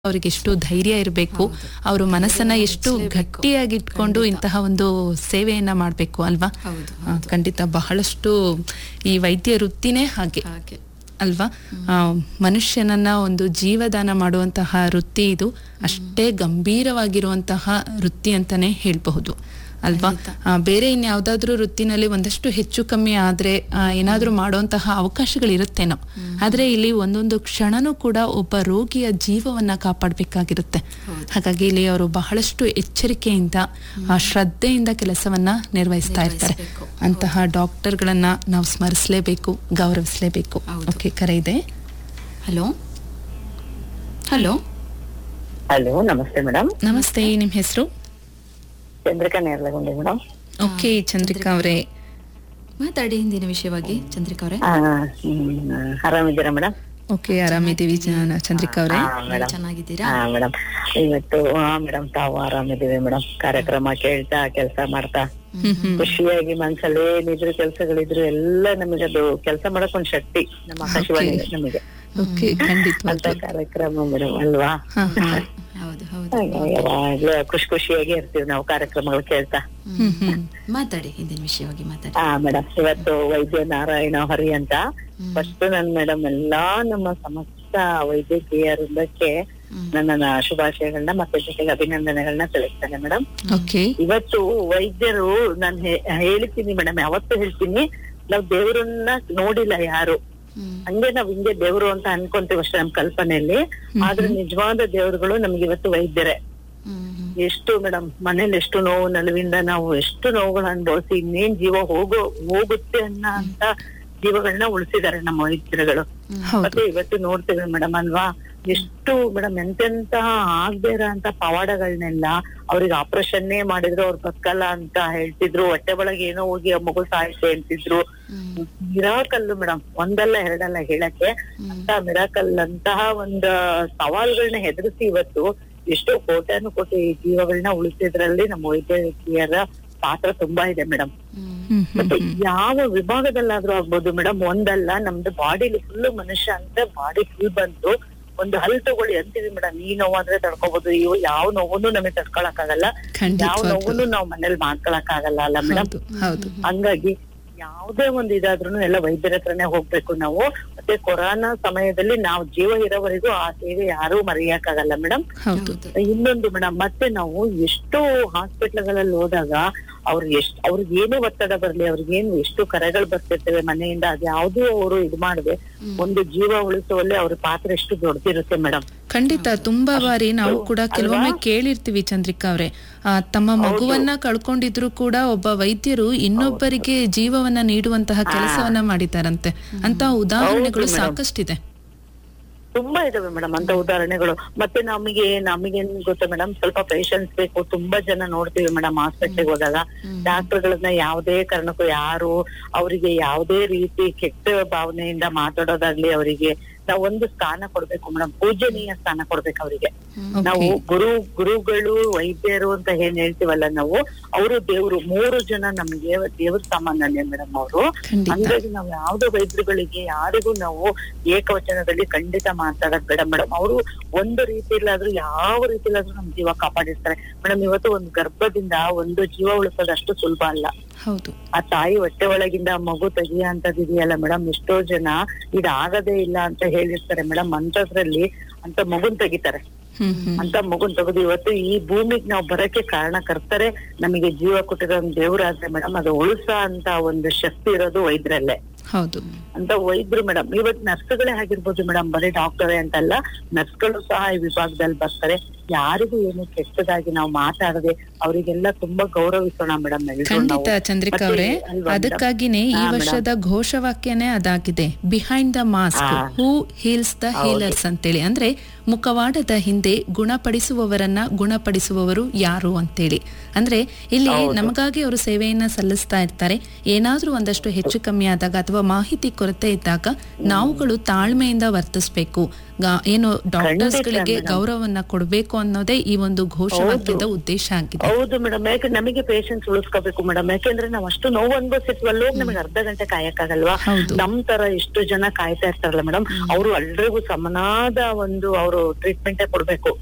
ಅವ್ರಿಗೆ ಎಷ್ಟು ಧೈರ್ಯ ಇರಬೇಕು ಅವರು ಮನಸ್ಸನ್ನ ಎಷ್ಟು ಗಟ್ಟಿಯಾಗಿ ಇಟ್ಕೊಂಡು ಇಂತಹ ಒಂದು ಸೇವೆಯನ್ನ ಮಾಡಬೇಕು ಅಲ್ವಾ ಹೌದು, ಆ, ಖಂಡಿತ ಬಹಳಷ್ಟು ಈ ವೈದ್ಯ ವೃತ್ತಿನೇ ಹಾಗೆ ಹಾಗೆ ಅಲ್ವಾ ಆ, ಮನುಷ್ಯನನ್ನ ಒಂದು ಜೀವದಾನ ಮಾಡುವಂತಹ ವೃತ್ತಿ ಇದು ಅಷ್ಟೇ ಗಂಭೀರವಾಗಿರುವಂತಹ ವೃತ್ತಿ ಅಂತಾನೆ ಹೇಳ್ಬಹುದು ಅಲ್ವಾ ಆ, ಬೇರೆ ಇನ್ಯಾವುದಾದ್ರೂ ವೃತ್ತಿನಲ್ಲಿ ಒಂದಷ್ಟು ಹೆಚ್ಚು ಕಮ್ಮಿ ಆದ್ರೆ ಆ, ಏನಾದ್ರೂ ಮಾಡುವಂತಹ ಅವಕಾಶಗಳಿರುತ್ತೇನೋ ಆದ್ರೆ ಇಲ್ಲಿ ಒಂದೊಂದು ಕ್ಷಣನೂ ಕೂಡ ಒಬ್ಬ ರೋಗಿಯ ಜೀವವನ್ನ ಕಾಪಾಡಬೇಕಾಗಿರುತ್ತೆ ಹಾಗಾಗಿ ಇಲ್ಲಿ ಅವರು ಬಹಳಷ್ಟು ಎಚ್ಚರಿಕೆಯಿಂದ ಆ, ಶ್ರದ್ಧೆಯಿಂದ ಕೆಲಸವನ್ನ ನಿರ್ವಹಿಸ್ತಾ ಇರ್ತಾರೆ ನಿರ್ವಹಿಸ್ಬೇಕು. ಅಂತಹ ಡಾಕ್ಟರ್ಗಳನ್ನ ನಾವು ಸ್ಮರಿಸಲೇಬೇಕು ಗೌರವಿಸಲೇಬೇಕು ಹೌದು. ಓಕೆ ಕರೆ ಇದೆ ಹಲೋ ಹಲೋ ಹಲೋ ನಮಸ್ತೆ ಮೇಡಮ್ ನಮಸ್ತೆ ನಿಮ್ ಹೆಸರು ಚಂದ್ರಿಕಾ ನೇರ್ಲಗುಂಡಿ ಮೇಡಮ್ ಓಕೆ ಚಂದ್ರಿಕಾ ಅವರೇ ಮಾತಾಡಿ ಹಿಂದಿನ ವಿಷಯವಾಗಿ ಚಂದ್ರಿಕಾ ಅವರೇ ಆರಾಮಿದ್ದೀರಾ ಮೇಡಮ್ ಓಕೆ ಆರಾಮಿದ್ದೀವಿ ಜನ- ಚಂದ್ರಿಕಾ ಅವರೇ ಹಾ ಮೇಡಮ್ ಚೆನ್ನಾಗಿದ್ದೀರಾ ಹಾ ಮೇಡಮ್ ಇವತ್ತು ಹಾ ಮೇಡಮ್ ತಾವು ಆರಾಮಿದ್ದೀವಿ ಮೇಡಮ್ ಕಾರ್ಯಕ್ರಮ ಕೇಳ್ತಾ ಕೆಲಸ ಮಾಡ್ತಾ ಹ್ಮ್ ಹ್ಮ್ ಖುಷಿಯಾಗಿ ಮನ್ಸಲ್ಲಿ ಏನಿದ್ರು ಕೆಲಸಗಳಿದ್ರು ಎಲ್ಲ ನಮಗೆ ಅದು ಕೆಲಸ ಮಾಡಕ್ ಒಂದ್ ಶಕ್ತಿ ನಮ್ಮ ಆಕಾಶವಾಣಿ ನಮಗೆ ಓಕೆ ಅಂತ ಖಂಡಿತವಾಗ್ಲೂ ಕಾರ್ಯಕ್ರಮ ಮೇಡಮ್ ಅಲ್ವಾ ಹಾ ಹಾ ಹೌದು ಹೌದು ಹಾಗಾಗಿ ಯಾವಾಗ್ಲೂ ಖುಷಿ ಖುಷಿಯಾಗಿ ಇರ್ತೀವಿ ನಾವು ಕಾರ್ಯಕ್ರಮಗಳು ಕೇಳ್ತಾ ಹ್ಮ್ ಹ್ಮ್ ಮಾತಾಡಿ ಹಿಂದಿನ ವಿಷಯವಾಗಿ ಮಾತಾಡಿ ಹಾ ಮೇಡಮ್ ಇವತ್ತು ವೈದ್ಯ ನಾರಾಯಣ ಹರಿ ಅಂತ ಫಸ್ಟ್ ನನ್ ಮೇಡಮ್ ಎಲ್ಲಾ ನಮ್ಮ ಸಮಸ್ತ ವೈದ್ಯಕೀಯ ವೃಂದಕ್ಕೆ ನನ್ನ ಶುಭಾಶಯಗಳನ್ನ ಮತ್ತೆ ಜೊತೆಗೆ ಅಭಿನಂದನೆಗಳನ್ನ ತಿಳಿಸ್ತೇನೆ ಮೇಡಮ್ ಓಕೆ ಇವತ್ತು ವೈದ್ಯರು ನಾನು ಹೇಳ್ತೀನಿ ಮೇಡಮ್ ಯಾವತ್ತೂ ಹೇಳ್ತೀನಿ ನಾವ್ ದೇವರನ್ನ ನೋಡಿಲ್ಲ ಯಾರು ಹ್ಮ್. ಹಂಗೆ ನಾವ್ ಹಿಂಗೆ ದೇವ್ರು ಅಂತ ಅನ್ಕೊಂತೀವಿ ಅಷ್ಟೇ ನಮ್ ಕಲ್ಪನೆಯಲ್ಲಿ ಆದ್ರೆ ನಿಜವಾದ ದೇವರುಗಳು ನಮ್ಗೆ ಇವತ್ತು ವೈದ್ಯರೇ ಹ್ಮ್, ಹ್ಮ್. ಎಷ್ಟು ಮೇಡಮ್ ಮನೇಲಿ ಎಷ್ಟು ನೋವು ನಲುವಿಂದ ನಾವು ಎಷ್ಟು ನೋವುಗಳನ್ನ ಅನುಭವಿಸಿ ಇನ್ನೇನ್ ಜೀವ ಹೋಗೋ ಹೋಗುತ್ತೆ ಅನ್ನ ಅಂತ ಜೀವಗಳನ್ನ ಉಳಿಸಿದ್ದಾರೆ ನಮ್ಮ ವೈದ್ಯರುಗಳು ಹೌದು ಮತ್ತೆ ಇವತ್ತು ನೋಡ್ತೇವೆ ಮೇಡಮ್ ಅಲ್ವಾ ಎಷ್ಟು ಮೇಡಮ್ ಎಂತೆಂತ ಆಗದೆ ಇರೋಂತ ಪವಾಡಗಳನ್ನೆಲ್ಲ ಅವ್ರಿಗೆ ಆಪರೇಷನ್ನೇ ಮಾಡಿದ್ರು ಅವ್ರು ಬದುಕಲ್ಲ ಅಂತ ಹೇಳ್ತಿದ್ರು ಹೊಟ್ಟೆ ಒಳಗೆ ಏನೋ ಹೋಗಿ ಆ ಮಗು ಸಾಯಿಸಿ ಅಂತಿದ್ರು ಮಿರಾಕಲ್ಲು ಮೇಡಮ್ ಒಂದಲ್ಲ ಎರಡಲ್ಲ ಹೇಳಕ್ಕೆ ಅಂತ ಮಿರಾಕಲ್ ಅಂತಹ ಒಂದ್ ಸವಾಲ್ಗಳನ್ನ ಹೆದರಿಸಿ ಇವತ್ತು ಎಷ್ಟೋ ಕೋಟ್ಯಾನು ಕೋಟಿ ಜೀವಗಳನ್ನ ಉಳಿಸಿದ್ರಲ್ಲಿ ನಮ್ಮ ವೈದ್ಯಕೀಯರ ಪಾತ್ರ ತುಂಬಾ ಇದೆ ಮೇಡಮ್ ಹ್ಮ್. ಹ್ಮ್ ಹ್ಮ್ ಮತ್ತೆ ಯಾವ ವಿಭಾಗದಲ್ಲಾದ್ರೂ ಆಗ್ಬೋದು ಮೇಡಮ್ ಒಂದಲ್ಲ ನಮ್ದು ಬಾಡಿಲಿ ಫುಲ್ ಮನುಷ್ಯ ಅಂತ ಬಾಡಿ ಫುಲ್ ಬಂತು ಒಂದು ಹಲ್ ತಗೊಳ್ಳಿ ಅಂತೀವಿ ಮೇಡಮ್ ಈ ನೋವಾದ್ರೆ ತಡ್ಕೋಬಹುದು ಇವು ಯಾವ ನೋವನ್ನು ನಮಗೆ ತಡ್ಕೊಳಕ್ ಆಗಲ್ಲ ಯಾವ ಖಂಡಿತವಾಗ್ಲೂ ನೋವನ್ನು ನಾವ್ ಮನೇಲಿ ಮಾಡ್ಕೊಳಕ್ ಆಗಲ್ಲ ಅಲ್ಲ ಮೇಡಮ್ ಹೌದು ಹೌದು ಹಂಗಾಗಿ ಯಾವುದೇ ಒಂದು ಇದಾದ್ರೂ ಎಲ್ಲ ವೈದ್ಯರ ಹತ್ರನೇ ಹೋಗ್ಬೇಕು ನಾವು ಮತ್ತೆ ಕೊರೋನಾ ಸಮಯದಲ್ಲಿ ನಾವು ಜೀವ ಇರೋವರೆಗೂ ಆ ಸೇವೆ ಯಾರೂ ಮರೆಯಕ್ಕಾಗಲ್ಲ ಮೇಡಮ್ ಹೌದು ಇನ್ನೊಂದು ಮೇಡಮ್ ಮತ್ತೆ ನಾವು ಎಷ್ಟೋ ಹಾಸ್ಪಿಟ್ಲ್ಗಳಲ್ಲಿ ಹೋದಾಗ ಅವ್ರು ಎಷ್ಟ್ ಅವ್ರಿಗೆ ಏನೇ ಒತ್ತಡ ಬರ್ಲಿ ಅವ್ರಿಗೇನು ಎಷ್ಟು ಕರೆಗಳು ಬರ್ತಿರ್ತೇವೆ ಮನೆಯಿಂದ ಅದ್ ಯಾವ್ದು ಅವರು ಇದು ಮಾಡದೆ ಒಂದು ಜೀವ ಉಳಿಸುವಲ್ಲಿ ಅವ್ರ ಪಾತ್ರ ಎಷ್ಟು ದೊಡ್ಡದಿರುತ್ತೆ ಮೇಡಮ್ ಖಂಡಿತ ತುಂಬಾ ಬಾರಿ ನಾವು ಕೂಡ ಕೆಲವೊಮ್ಮೆ ಕೇಳಿರ್ತೀವಿ ಚಂದ್ರಿಕಾ ಅವರೇ ಆ, ತಮ್ಮ ಮಗುವನ್ನ ಕಳ್ಕೊಂಡಿದ್ರು ಕೂಡ ಒಬ್ಬ ವೈದ್ಯರು ಇನ್ನೊಬ್ಬರಿಗೆ ಜೀವವನ್ನ ನೀಡುವಂತಹ ಕೆಲಸವನ್ನ ಮಾಡಿದ್ದಾರಂತೆ ಅಂತ ಉದಾಹರಣೆಗಳು ಸಾಕಷ್ಟಿದೆ ತುಂಬಾ ಇದಾವೆ ಮೇಡಮ್ ಅಂತ ಉದಾಹರಣೆಗಳು ಮತ್ತೆ ನಮಗೆ ನಮಗೇನ್ ಗೊತ್ತಾ ಮೇಡಮ್ ಸ್ವಲ್ಪ ಪೇಷನ್ಸ್ ಬೇಕು ತುಂಬಾ ಜನ ನೋಡ್ತೀವಿ ಮೇಡಮ್ ಹಾಸ್ಪಿಟ್ಲಿಗೆ ಹೋದಾಗ ಡಾಕ್ಟರ್ಗಳನ್ನ ಯಾವುದೇ ಕಾರಣಕ್ಕೂ ಯಾರು ಅವರಿಗೆ ಯಾವುದೇ ರೀತಿ ಕೆಟ್ಟ ಭಾವನೆಯಿಂದ ಮಾತಾಡೋದಾಗ್ಲಿ ಅವರಿಗೆ ನಾವು ಒಂದು ಸ್ಥಾನ ಕೊಡ್ಬೇಕು ಮೇಡಮ್ ಪೂಜನೀಯ ಸ್ಥಾನ ಕೊಡ್ಬೇಕು ಅವರಿಗೆ ನಾವು ಗುರು ಗುರುಗಳು ವೈದ್ಯರು ಅಂತ ಏನ್ ಹೇಳ್ತೀವಲ್ಲ ನಾವು ಅವರು ದೇವ್ರು ಮೂರು ಜನ ನಮ್ಗೆ ದೇವ್ರ ಸಾಮಾನ್ಯ ಮೇಡಮ್ ಅವರು ಖಂಡಿತ ಹಂಗಾಗಿ ನಾವು ಯಾವ್ದೋ ವೈದ್ಯರುಗಳಿಗೆ ಯಾರಿಗೂ ನಾವು ಏಕವಚನದಲ್ಲಿ ಖಂಡಿತ ಮಾತಾಡೋದ್ ಬೇಡ ಮೇಡಮ್ ಅವರು ಒಂದು ರೀತಿಯಲ್ಲಾದ್ರೂ ಯಾವ ರೀತಿಯಲ್ಲಾದ್ರೂ ನಮ್ ಜೀವ ಕಾಪಾಡಿರ್ತಾರೆ ಮೇಡಮ್ ಇವತ್ತು ಒಂದು ಗರ್ಭದಿಂದ ಒಂದು ಜೀವ ಉಳಿಸೋದು ಅಷ್ಟು ಸುಲಭ ಅಲ್ಲ ಹೌದು ಆ ತಾಯಿ ಹೊಟ್ಟೆ ಒಳಗಿಂದ ಆ ಮಗು ತೆಗಿಯ ಅಂತದಿದೆಯಲ್ಲ ಮೇಡಮ್ ಎಷ್ಟೋ ಜನ ಇದಾಗದೇ ಇಲ್ಲ ಅಂತ ಹೇಳಿರ್ತಾರೆ ಮೇಡಮ್ ಅಂತದ್ರಲ್ಲಿ ಅಂತ ಮಗುನ್ ತೆಗಿತಾರೆ ಹ್ಮ್ ಹ್ಮ್ ಅಂತ ಮಗುನ್ ತೆಗೆದು ಇವತ್ತು ಈ ಭೂಮಿಗೆ ನಾವು ಬರಕ್ಕೆ ಕಾರಣ ಕರ್ತಾರೆ ನಮಗೆ ಜೀವ ಕೊಟ್ಟಿರೋ ದೇವ್ರಾದ್ರೆ ಮೇಡಮ್ ಅದು ಉಳಿಸ ಅಂತ ಒಂದು ಶಕ್ತಿ ಇರೋದು ವೈದ್ಯರಲ್ಲೇ ಹೌದು ಅಂತ ವೈದ್ಯರು ಮೇಡಮ್ ಇವತ್ ನರ್ಸ್ಗಳೇ ಆಗಿರ್ಬೋದು ಮೇಡಮ್ ಬರೀ ಡಾಕ್ಟರೇ ಅಂತಲ್ಲ ನರ್ಸ್ಗಳು ಸಹ ಈ ವಿಭಾಗದಲ್ಲಿ ಬರ್ತಾರೆ ಯಾರಿಗೂ ಏನು ಕೆಟ್ಟದಾಗಿ ನಾವು ಮಾತಾಡದೆ ಅವರಿಗೆಲ್ಲ ತುಂಬಾ ಗೌರವಿಸೋಣ ಮೇಡಮ್ ಖಂಡಿತ ಚಂದ್ರಿಕಾ ಅವರೇ ಅದಕ್ಕಾಗಿನೇ ಈ ವರ್ಷದ ಘೋಷವಾಕ್ಯನೇ ಅದಾಗಿದೆ behind the mask who heals the healers ಅಂತೇಳಿ ಅಂದ್ರೆ ಮುಖವಾಡದ ಹಿಂದೆ ಗುಣಪಡಿಸುವವರನ್ನ ಗುಣಪಡಿಸುವವರು ಯಾರು ಅಂತೇಳಿ ಅಂದ್ರೆ ಇಲ್ಲಿ ನಮಗಾಗಿ ಅವರು ಸೇವೆಯನ್ನ ಸಲ್ಲಿಸ್ತಾ ಇರ್ತಾರೆ ಏನಾದ್ರೂ ಒಂದಷ್ಟು ಹೆಚ್ಚು ಕಮ್ಮಿ ಆದಾಗ ಅಥವಾ ಅಥವಾ ಮಾಹಿತಿ ಕೊರತೆ ಇದ್ದಾಗ ನಾವುಗಳು ತಾಳ್ಮೆಯಿಂದ ವರ್ತಿಸ್ಬೇಕು ಗಾ- ಏನು ಡಾಕ್ಟರ್ಸ್ಗಳಿಗೆ madam. ಗೌರವವನ್ನ ಕೊಡಬೇಕು ಅನ್ನೋದೇ ಈ ಒಂದು ಘೋಷವಾಕ್ಯದ ಉದ್ದೇಶ ಆಗಿದೆ ಹೌದು ಮೇಡಮ್ ಯಾಕೆ ನಮಗೆ ಪೇಷನ್ಸ್ ಉಳಿಸ್ಕೋಬೇಕು ಮೇಡಮ್ ಯಾಕೆಂದ್ರೆ ನಾವ್ ಅಷ್ಟು ನೋವು ಅನ್ಭವಿಸಿರ್ತೀವಲ್ಲ ಹೋಗಿ ನಮಗೆ ಅರ್ಧ ಗಂಟೆ ಕಾಯಕ್ಕಾಗಲ್ವಾ ಹೌದು. ನಮ್ ತರ ಎಷ್ಟು ಜನ ಕಾಯ್ತಾ ಇರ್ತಾರಲ್ಲ ಮೇಡಮ್ ಅವರು ಎಲ್ರಿಗೂ ಸಮನಾದ ಒಂದು ಅವರು ಟ್ರೀಟ್ಮೆಂಟೇ ಕೊಡ್ಬೇಕು